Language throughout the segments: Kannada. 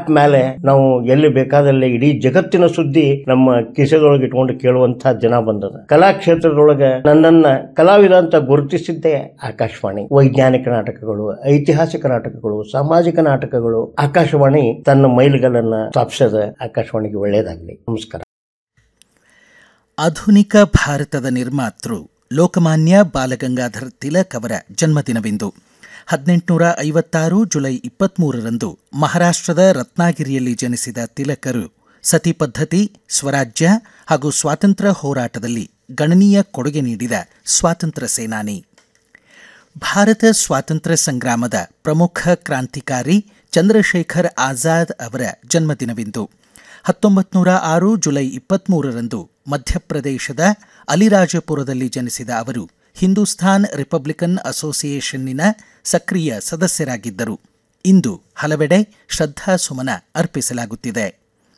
ಆಪ್ ಮೇಲೆ ನಾವು ಎಲ್ಲಿ ಬೇಕಾದಲ್ಲಿ ಇಡೀ ಜಗತ್ತಿನ ಸುದ್ದಿ ನಮ್ಮ ಕಿಸೆದೊಳಗೆ ಇಟ್ಕೊಂಡು ಕೇಳುವಂತ ಜನ ಬಂದದ ಕಲಾ ಕ್ಷೇತ್ರದೊಳಗೆ ನನ್ನನ್ನ ಕಲಾವಿದ ಅಂತ ಗುರುತಿಸಿದ್ದೇ ಆಕಾಶವಾಣಿ ವೈಜ್ಞಾನಿಕ ನಾಟಕಗಳು ಐತಿಹಾಸಿಕ ನಾಟಕಗಳು ಸಾಮಾಜಿಕ ನಾಟಕಗಳು ಆಕಾಶವಾಣಿ ತನ್ನ ಮೈಲುಗಲ್ಲನ್ನ ಸ್ಥಾಪಿಸದ ಆಕಾಶವಾಣಿಗೆ ಒಳ್ಳೆಯದಾಗಲಿ ನಮಸ್ಕಾರ ಆಧುನಿಕ ಭಾರತದ ನಿರ್ಮಾತೃ ಲೋಕಮಾನ್ಯ ಬಾಲಗಂಗಾಧರ್ ತಿಲಕ್ ಅವರ ಜನ್ಮದಿನವಿಂದು ಹದಿನೆಂಟುನೂರ ಐವತ್ತಾರು ಜುಲೈ ಇಪ್ಪತ್ಮೂರರಂದು ಮಹಾರಾಷ್ಟ್ರದ ರತ್ನಾಗಿರಿಯಲ್ಲಿ ಜನಿಸಿದ ತಿಲಕರು ಸತಿ ಪದ್ಧತಿ ಸ್ವರಾಜ್ಯ ಹಾಗೂ ಸ್ವಾತಂತ್ರ್ಯ ಹೋರಾಟದಲ್ಲಿ ಗಣನೀಯ ಕೊಡುಗೆ ನೀಡಿದ ಸ್ವಾತಂತ್ರ್ಯ ಸೇನಾನಿ ಭಾರತ ಸ್ವಾತಂತ್ರ್ಯ ಸಂಗ್ರಾಮದ ಪ್ರಮುಖ ಕ್ರಾಂತಿಕಾರಿ ಚಂದ್ರಶೇಖರ್ ಆಜಾದ್ ಅವರ ಜನ್ಮದಿನವಿಂದು ಹತ್ತೊಂಬತ್ತು ನೂರ ಆರು ಜುಲೈ ಇಪ್ಪತ್ಮೂರರಂದು ಮಧ್ಯಪ್ರದೇಶದ ಅಲಿರಾಜಪುರದಲ್ಲಿ ಜನಿಸಿದ ಅವರು ಹಿಂದೂಸ್ತಾನ್ ರಿಪಬ್ಲಿಕನ್ ಅಸೋಸಿಯೇಷನ್ನಿನ ಸಕ್ರಿಯ ಸದಸ್ಯರಾಗಿದ್ದರು ಇಂದು ಹಲವೆಡೆ ಶ್ರದ್ಧಾಸುಮನ ಅರ್ಪಿಸಲಾಗುತ್ತಿದೆ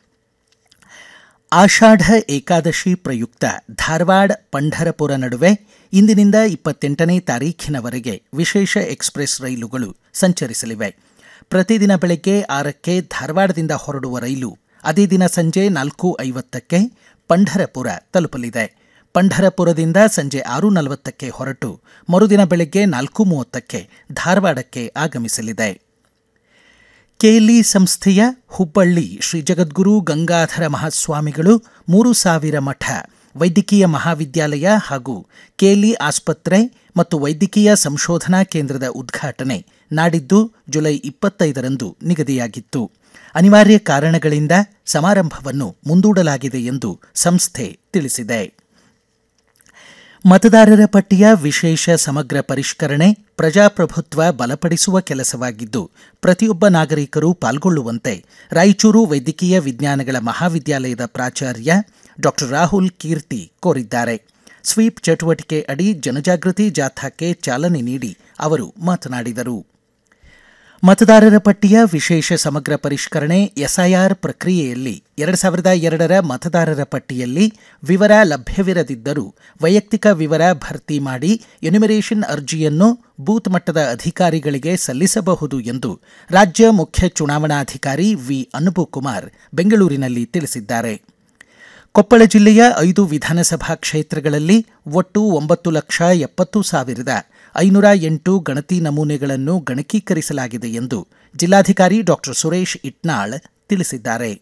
ಆಷಾಢ ಏಕಾದಶಿ ಪ್ರಯುಕ್ತ ಧಾರವಾಡ ಪಂಢರಪುರ ನಡುವೆ ಇಂದಿನಿಂದ ಇಪ್ಪತ್ತೆಂಟನೇ ತಾರೀಖಿನವರೆಗೆ ವಿಶೇಷ ಎಕ್ಸ್ಪ್ರೆಸ್ ರೈಲುಗಳು ಸಂಚರಿಸಲಿವೆ ಪ್ರತಿದಿನ ಬೆಳಗ್ಗೆ ಆರಕ್ಕೆ ಧಾರವಾಡದಿಂದ ಹೊರಡುವ ರೈಲು ಅದೇ ದಿನ ಸಂಜೆ ನಾಲ್ಕು ಐವತ್ತಕ್ಕೆ ಪಂಢರಪುರ ತಲುಪಲಿದೆ ಪಂಢರಪುರದಿಂದ ಸಂಜೆ ಆರು ನಲವತ್ತಕ್ಕೆ ಹೊರಟು ಮರುದಿನ ಬೆಳಗ್ಗೆ ನಾಲ್ಕು ಮೂವತ್ತಕ್ಕೆ ಧಾರವಾಡಕ್ಕೆ ಆಗಮಿಸಲಿದೆ ಕೆಎಲ್ಇ ಸಂಸ್ಥೆಯ ಹುಬ್ಬಳ್ಳಿ ಶ್ರೀ ಜಗದ್ಗುರು ಗಂಗಾಧರ ಮಹಾಸ್ವಾಮಿಗಳು ಮೂರು ಸಾವಿರ ಮಠ ವೈದ್ಯಕೀಯ ಮಹಾವಿದ್ಯಾಲಯ ಹಾಗೂ ಕೆಎಲ್ಇ ಆಸ್ಪತ್ರೆ ಮತ್ತು ವೈದ್ಯಕೀಯ ಸಂಶೋಧನಾ ಕೇಂದ್ರದ ಉದ್ಘಾಟನೆ ನಾಡಿದ್ದು ಜುಲೈ ಇಪ್ಪತ್ತೈದರಂದು ನಿಗದಿಯಾಗಿತ್ತು ಅನಿವಾರ್ಯ ಕಾರಣಗಳಿಂದ ಸಮಾರಂಭವನ್ನು ಮುಂದೂಡಲಾಗಿದೆ ಎಂದು ಸಂಸ್ಥೆ ತಿಳಿಸಿದೆ ಮತದಾರರ ಪಟ್ಟಿಯ ವಿಶೇಷ ಸಮಗ್ರ ಪರಿಷ್ಕರಣೆ ಪ್ರಜಾಪ್ರಭುತ್ವ ಬಲಪಡಿಸುವ ಕೆಲಸವಾಗಿದ್ದು ಪ್ರತಿಯೊಬ್ಬ ನಾಗರಿಕರು ಪಾಲ್ಗೊಳ್ಳುವಂತೆ ರಾಯಚೂರು ವೈದ್ಯಕೀಯ ವಿಜ್ಞಾನಗಳ ಮಹಾವಿದ್ಯಾಲಯದ ಪ್ರಾಚಾರ್ಯ ಡಾಕ್ಟರ್ ರಾಹುಲ್ ಕೀರ್ತಿ ಕೋರಿದ್ದಾರೆ ಸ್ವೀಪ್ ಚಟುವಟಿಕೆ ಅಡಿ ಜನಜಾಗೃತಿ ಜಾಥಾಕ್ಕೆ ಚಾಲನೆ ನೀಡಿ ಅವರು ಮಾತನಾಡಿದರು ಮತದಾರರ ಪಟ್ಟಿಯ ವಿಶೇಷ ಸಮಗ್ರ ಪರಿಷ್ಕರಣೆ ಎಸ್ಐಆರ್ ಪ್ರಕ್ರಿಯೆಯಲ್ಲಿ ಎರಡು ಸಾವಿರದ ಎರಡರ ಮತದಾರರ ಪಟ್ಟಿಯಲ್ಲಿ ವಿವರ ಲಭ್ಯವಿರದಿದ್ದರೂ ವೈಯಕ್ತಿಕ ವಿವರ ಭರ್ತಿ ಮಾಡಿ ಎನ್ಯುಮರೇಷನ್ ಅರ್ಜಿಯನ್ನು ಬೂತ್ ಮಟ್ಟದ ಅಧಿಕಾರಿಗಳಿಗೆ ಸಲ್ಲಿಸಬಹುದು ಎಂದು ರಾಜ್ಯ ಮುಖ್ಯ ಚುನಾವಣಾಧಿಕಾರಿ ವಿ ಅನುಪುಕುಮಾರ್ ಬೆಂಗಳೂರಿನಲ್ಲಿ ತಿಳಿಸಿದ್ದಾರೆ ಕೊಪ್ಪಳ ಜಿಲ್ಲೆಯ ಐದು ವಿಧಾನಸಭಾ ಕ್ಷೇತ್ರಗಳಲ್ಲಿ ಒಟ್ಟು ಒಂಬತ್ತು ಲಕ್ಷ ಎಪ್ಪತ್ತು ಸಾವಿರದ ಐನೂರ ಎಂಟು ಗಣತಿ ನಮೂನೆಗಳನ್ನು ಗಣಕೀಕರಿಸಲಾಗಿದೆ ಎಂದು ಜಿಲ್ಲಾಧಿಕಾರಿ ಡಾಕ್ಟರ್ ಸುರೇಶ್ ಇಟ್ನಾಳ್ ತಿಳಿಸಿದ್ದಾರೆ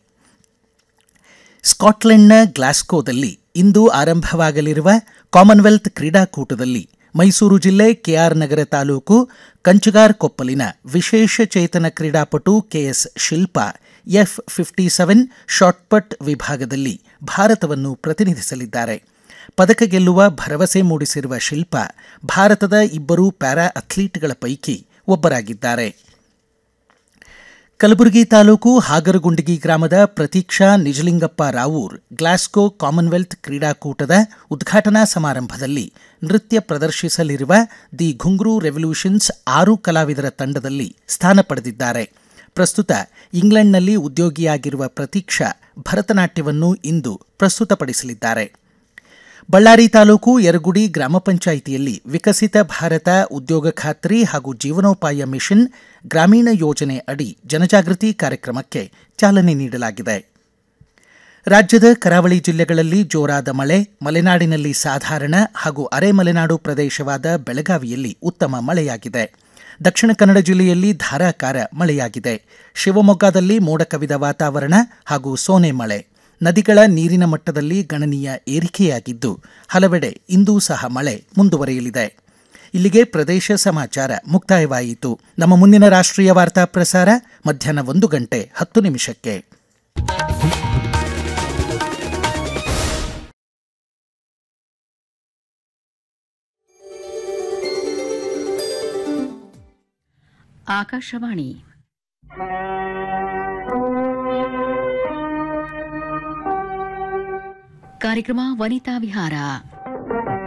ಸ್ಕಾಟ್ಲೆಂಡ್ನ ಗ್ಲಾಸ್ಕೋದಲ್ಲಿ ಇಂದು ಆರಂಭವಾಗಲಿರುವ ಕಾಮನ್ವೆಲ್ತ್ ಕ್ರೀಡಾಕೂಟದಲ್ಲಿ ಮೈಸೂರು ಜಿಲ್ಲೆ ಕೆಆರ್ ನಗರ ತಾಲೂಕು ಕಂಚಗಾರ್ ಕೊಪ್ಪಲಿನ ವಿಶೇಷ ಚೇತನ ಕ್ರೀಡಾಪಟು KS Shilpa F fifty seven shot put ವಿಭಾಗದಲ್ಲಿ ಭಾರತವನ್ನು ಪ್ರತಿನಿಧಿಸಲಿದ್ದಾರೆ ಪದಕ ಗೆಲ್ಲುವ ಭರವಸೆ ಮೂಡಿಸಿರುವ ಶಿಲ್ಪಾ ಭಾರತದ ಇಬ್ಬರು ಪ್ಯಾರಾ ಅಥ್ಲೀಟ್ಗಳ ಪೈಕಿ ಒಬ್ಬರಾಗಿದ್ದಾರೆ ಕಲಬುರಗಿ ತಾಲೂಕು ಹಾಗರಗುಂಡಗಿ ಗ್ರಾಮದ ಪ್ರತೀಕ್ಷಾ ನಿಜಲಿಂಗಪ್ಪ ರಾವೂರ್ ಗ್ಲಾಸ್ಗೋ ಕಾಮನ್ವೆಲ್ತ್ ಕ್ರೀಡಾಕೂಟದ ಉದ್ಘಾಟನಾ ಸಮಾರಂಭದಲ್ಲಿ ನೃತ್ಯ ಪ್ರದರ್ಶಿಸಲಿರುವ ದಿ ಘುಂಗ್ರು ರೆವಲ್ಯೂಷನ್ಸ್ ಆರು ಕಲಾವಿದರ ತಂಡದಲ್ಲಿ ಸ್ಥಾನ ಪಡೆದಿದ್ದಾರೆ ಪ್ರಸ್ತುತ ಇಂಗ್ಲೆಂಡ್ನಲ್ಲಿ ಉದ್ಯೋಗಿಯಾಗಿರುವ ಪ್ರತೀಕ್ಷಾ ಭರತನಾಟ್ಯವನ್ನು ಇಂದು ಪ್ರಸ್ತುತಪಡಿಸಲಿದ್ದಾರೆ ಬಳ್ಳಾರಿ ತಾಲೂಕು ಯರಗುಡಿ ಗ್ರಾಮ ಪಂಚಾಯಿತಿಯಲ್ಲಿ ವಿಕಸಿತ ಭಾರತ ಉದ್ಯೋಗ ಖಾತ್ರಿ ಹಾಗೂ ಜೀವನೋಪಾಯ ಮಿಷನ್ ಗ್ರಾಮೀಣ ಯೋಜನೆ ಅಡಿ ಜನಜಾಗೃತಿ ಕಾರ್ಯಕ್ರಮಕ್ಕೆ ಚಾಲನೆ ನೀಡಲಾಗಿದೆ ರಾಜ್ಯದ ಕರಾವಳಿ ಜಿಲ್ಲೆಗಳಲ್ಲಿ ಜೋರಾದ ಮಳೆ ಮಲೆನಾಡಿನಲ್ಲಿ ಸಾಧಾರಣ ಹಾಗೂ ಅರೆ ಮಲೆನಾಡು ಪ್ರದೇಶವಾದ ಬೆಳಗಾವಿಯಲ್ಲಿ ಉತ್ತಮ ಮಳೆಯಾಗಿದೆ ದಕ್ಷಿಣ ಕನ್ನಡ ಜಿಲ್ಲೆಯಲ್ಲಿ ಧಾರಾಕಾರ ಮಳೆಯಾಗಿದೆ ಶಿವಮೊಗ್ಗದಲ್ಲಿ ಮೋಡ ಕವಿದ ವಾತಾವರಣ ಹಾಗೂ ಸೋನೆ ಮಳೆ ನದಿಗಳ ನೀರಿನ ಮಟ್ಟದಲ್ಲಿ ಗಣನೀಯ ಏರಿಕೆಯಾಗಿದ್ದು ಹಲವೆಡೆ ಇಂದೂ ಸಹ ಮಳೆ ಮುಂದುವರಿಯಲಿದೆ ಇಲ್ಲಿಗೆ ಪ್ರದೇಶ ಸಮಾಚಾರ ಮುಕ್ತಾಯವಾಯಿತು ನಮ್ಮ ಮುಂದಿನ ರಾಷ್ಟ್ರೀಯ ವಾರ್ತಾ ಪ್ರಸಾರ ಮಧ್ಯಾಹ್ನ ಒಂದು ಗಂಟೆ ಹತ್ತು ನಿಮಿಷಕ್ಕೆ ಆಕಾಶವಾಣಿ ಕಾರ್ಯಕ್ರಮ ವನಿತಾ ವಿಹಾರ